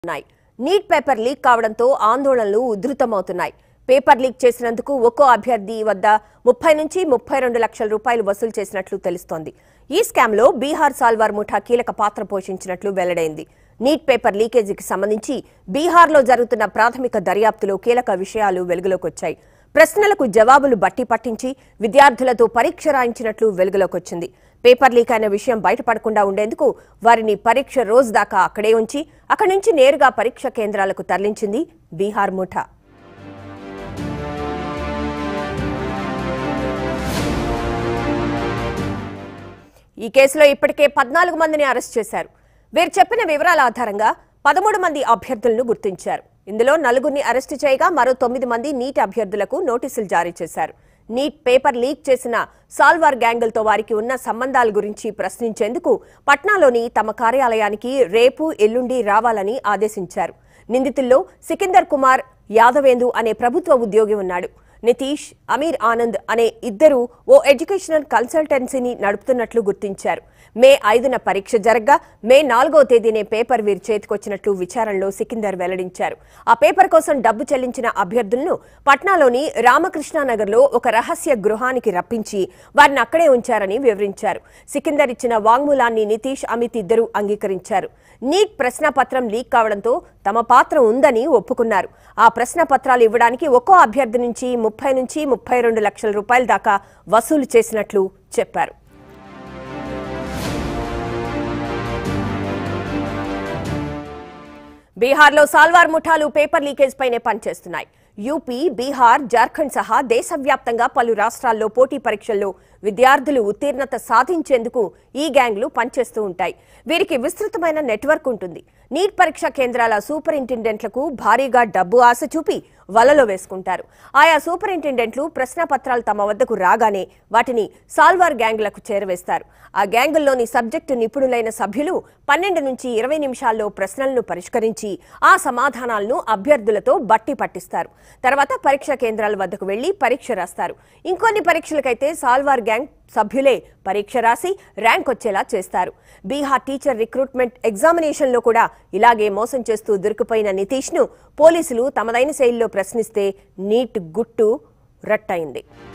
ఉన్నాయి neat paper leak కావడంతో ఆందోళనలు ఉధృతమవుతున్నాయి పేపర్ లీక్ చేసినందుకు ఒక్కో అభ్యర్థి వద్ద ముప్పై నుంచి ముప్పై రెండు లక్షల రూపాయలు వసూలు చేసినట్లు తెలుస్తోంది ఈ స్కామ్లో బీహార్ సాల్వార్ ముఠా కీలక పాత్ర పోషించినట్లు వెల్లడైంది నీట్ పేపర్ లీకేజీకి సంబంధించి బీహార్లో జరుగుతున్న ప్రాథమిక దర్యాప్తులో కీలక విషయాలు వెలుగులోకి వచ్చాయి ప్రశ్నలకు జవాబులు బట్టి పట్టించి విద్యార్థులతో పరీక్ష రాయించినట్లు వెలుగులోకొచ్చింది పేపర్ లీక్ అయిన విషయం బయటపడకుండా ఉండేందుకు వారిని పరీక్ష రోజు దాకా అక్కడే ఉంచి అక్కడి నుంచి నేరుగా పరీక్ష కేంద్రాలకు తరలించింది బీహార్ ముఠా ఈ కేసులో ఇప్పటికే పద్నాలుగు మందిని అరెస్ట్ చేశారు వీరు చెప్పిన వివరాల ఆధారంగా పదమూడు మంది అభ్యర్థులను గుర్తించారు ఇందులో నలుగురిని అరెస్టు చేయగా మరో తొమ్మిది మంది నీట్ అభ్యర్థులకు నోటీసులు జారీ చేశారు నీట్ పేపర్ లీక్ చేసిన సాల్వార్ గ్యాంగులతో వారికి ఉన్న సంబంధాల గురించి ప్రశ్నించేందుకు పట్నాలోని తమ కార్యాలయానికి రేపు ఎల్లుండి రావాలని ఆదేశించారు నిందితుల్లో సికిందర్ కుమార్ యాదవేందు అనే ప్రభుత్వ ఉద్యోగి ఉన్నాడు నితీష్ అమీర్ ఆనంద్ అనే ఇద్దరు ఓ ఎడ్యుకేషనల్ కన్సల్టెన్సీని నడుపుతున్నట్లు గుర్తించారు మే ఐదున పరీక్ష జరగ్గా మే నాలుగో తేదీనే పేపర్ వీరి చేతికొచ్చినట్లు విచారణలో సికిందర్ వెల్లడించారు ఆ పేపర్ కోసం డబ్బు చెల్లించిన అభ్యర్థులను పట్నాలోని రామకృష్ణానగర్లో ఒక రహస్య గృహానికి రప్పించి వారిని అక్కడే ఉంచారని వివరించారు సికిందర్ ఇచ్చిన వాంగ్మూలాన్ని నితీష్ అమిత్ ఇద్దరు అంగీకరించారు నీట్ ప్రశ్నపత్రం లీక్ కావడంతో తమ పాత్ర ఉందని ఒప్పుకున్నారు ఆ ప్రశ్న పత్రాలు ఇవ్వడానికి ఒక్కో అభ్యర్థి నుంచి ముప్పై నుంచి ముప్పై రెండు లక్షల రూపాయల దాకా వసూలు చేసినట్లు చెప్పారు బీహార్లో సాల్వార్ ముఠాలు పేపర్ లీకేజ్ పైనే పనిచేస్తున్నాయి యూపీ బీహార్ జార్ఖండ్ సహా దేశవ్యాప్తంగా పలు రాష్ట్రాల్లో పోటీ పరీక్షల్లో విద్యార్థులు ఉత్తీర్ణత సాధించేందుకు ఈ గ్యాంగ్లు పనిచేస్తూ ఉంటాయి వీరికి విస్తృతమైన నెట్వర్క్ ఉంటుంది నీట్ పరీక్ష కేంద్రాల సూపరింటెండెంట్లకు భారీగా డబ్బు ఆశ చూపి వలలో వేసుకుంటారు ఆయా సూపరింటెండెంట్లు ప్రశ్నపత్రాలు తమ వద్దకు రాగానే వాటిని సాల్వార్ గ్యాంగ్లకు చేరవేస్తారు ఆ గ్యాంగుల్లోని సబ్జెక్టు నిపుణులైన సభ్యులు పన్నెండు నుంచి ఇరవై నిమిషాల్లో ప్రశ్నలను పరిష్కరించి ఆ సమాధానాలను అభ్యర్థులతో బట్టి పట్టిస్తారు తర్వాత పరీక్ష కేంద్రాల వద్దకు వెళ్లి పరీక్ష రాస్తారు ఇంకొన్ని పరీక్షలకైతే సాల్వార్ గ్యాంగ్ సభ్యులే పరీక్ష రాసి ర్యాంక్ వచ్చేలా చేస్తారు బీహార్ టీచర్ రిక్రూట్మెంట్ ఎగ్జామినేషన్లో కూడా ఇలాగే మోసం చేస్తూ దొరికిపోయిన నితీష్ను పోలీసులు తమదైన శైలిలో ప్రశ్నిస్తే నీట్ గుట్టు రట్టయింది